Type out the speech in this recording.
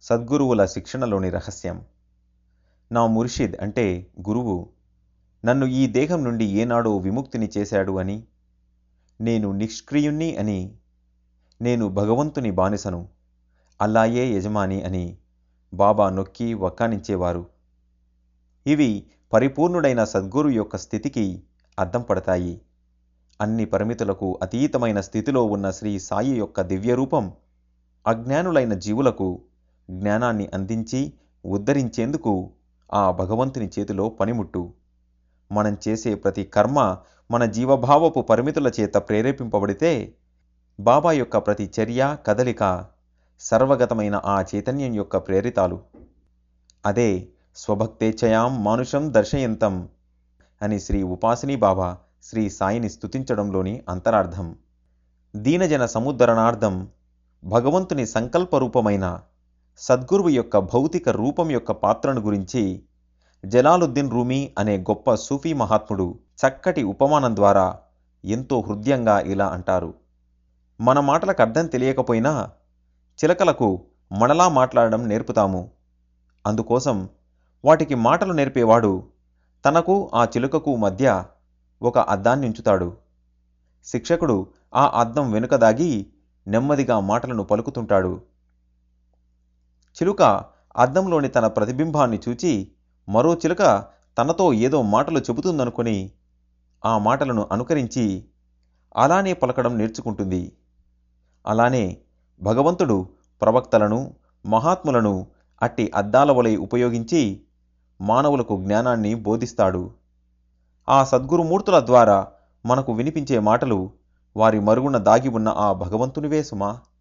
సద్గురువుల శిక్షణలోని రహస్యం నా ముర్షిద్ అంటే గురువు నన్ను ఈ దేహం నుండి ఏనాడో విముక్తిని చేశాడు అని నేను నిష్క్రియుణ్ణి అని నేను భగవంతుని బానిసను అల్లాయే యజమాని అని బాబా నొక్కి వక్కానించేవారు ఇవి పరిపూర్ణుడైన సద్గురు యొక్క స్థితికి అద్దం పడతాయి అన్ని పరిమితులకు అతీతమైన స్థితిలో ఉన్న శ్రీ సాయి యొక్క దివ్యరూపం అజ్ఞానులైన జీవులకు జ్ఞానాన్ని అందించి ఉద్ధరించేందుకు ఆ భగవంతుని చేతిలో పనిముట్టు మనం చేసే ప్రతి కర్మ మన జీవభావపు పరిమితుల చేత ప్రేరేపింపబడితే బాబా యొక్క ప్రతి చర్య కదలిక సర్వగతమైన ఆ చైతన్యం యొక్క ప్రేరితాలు అదే స్వభక్తేచ్ఛయాం మానుషం దర్శయంతం అని శ్రీ ఉపాసిని బాబా శ్రీ సాయిని స్తుతించడంలోని అంతరార్థం దీనజన సముద్ధరణార్థం భగవంతుని సంకల్ప రూపమైన సద్గురువు యొక్క భౌతిక రూపం యొక్క పాత్రను గురించి జలాలుద్దీన్ రూమీ అనే గొప్ప సూఫీ మహాత్ముడు చక్కటి ఉపమానం ద్వారా ఎంతో హృదయంగా ఇలా అంటారు మన మాటలకు అర్థం తెలియకపోయినా చిలకలకు మనలా మాట్లాడడం నేర్పుతాము అందుకోసం వాటికి మాటలు నేర్పేవాడు తనకు ఆ చిలుకకు మధ్య ఒక అద్దాన్ని ఉంచుతాడు శిక్షకుడు ఆ అద్దం వెనుక దాగి నెమ్మదిగా మాటలను పలుకుతుంటాడు చిలుక అద్దంలోని తన ప్రతిబింబాన్ని చూచి మరో చిలుక తనతో ఏదో మాటలు చెబుతుందనుకొని ఆ మాటలను అనుకరించి అలానే పలకడం నేర్చుకుంటుంది అలానే భగవంతుడు ప్రవక్తలను మహాత్ములను అట్టి అద్దాల వలె ఉపయోగించి మానవులకు జ్ఞానాన్ని బోధిస్తాడు ఆ సద్గురుమూర్తుల ద్వారా మనకు వినిపించే మాటలు వారి మరుగున దాగి ఉన్న ఆ భగవంతునివే సుమా